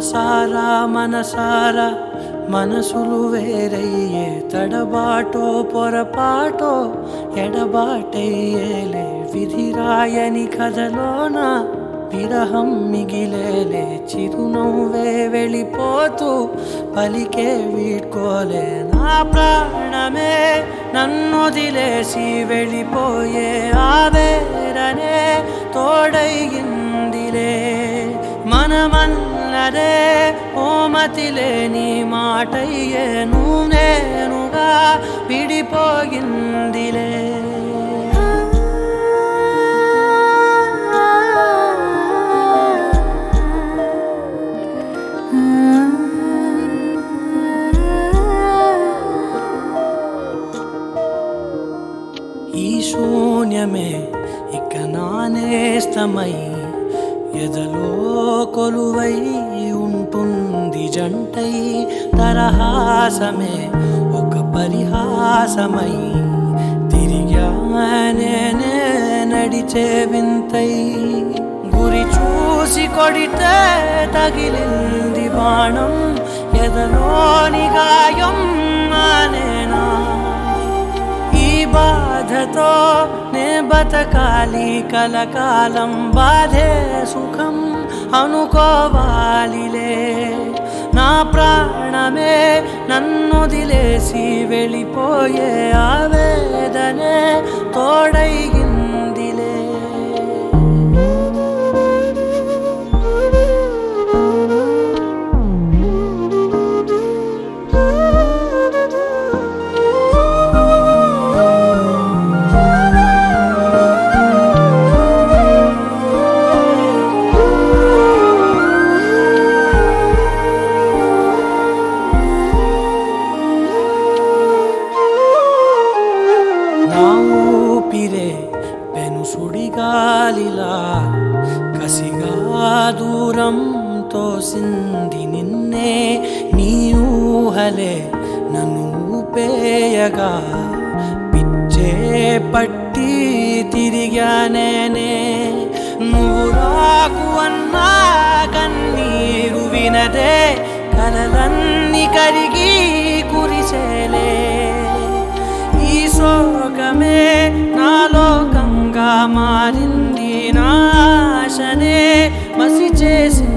మనసారా మనసారా మనసులు వేరయ్యే తడబాటో పొరపాటో ఎడబాటయ్యేలే విధిరాయని కథలోన విరహం మిగిలేలే చిరునవ్వే వెళ్ళిపోతూ పలికే వీడ్కోలే నా ప్రాణమే నన్నొదిలేసి వెళ్ళిపోయే ఆవేరనే తోడైందిలే మనమన్నదే ఓమతిలే నీ మాటయ్యే నువ్వు నేనుగా విడిపోయిందిలే ఈ శూన్యమే ఇక నానేస్తమై ఎదలో కొలువై ఉంటుంది జంటై తరహాసమే ఒక పరిహాసమై తిరిగానే నడిచే వింతై గురి చూసి కొడితే తగిలింది బాణం ఎదలోని గాయం మానేనా ఈ బాధతో నే బతకాలి కలకాలం బాధే సుఖం అనుకోవాలిలే నా ప్రాణమే నన్నొదిలేసి వెళ్ళిపోయే ఆవేదనే తోడైందిలే నా ఊపిరే పెను సుడిగాలిలా కసిగా దూరం తోసింది నిన్నే నీ ఊహలే నన్ను ఊపేయగా పిచ్చే పట్టి తిరిగానేనే నువ్వు రాకు అన్నా కన్నీరు వినదే కలలన్నీ కరిగి కురిసేలే ఈ శోకమే నా లోకంగా మారింది నాశనే మసి చేసి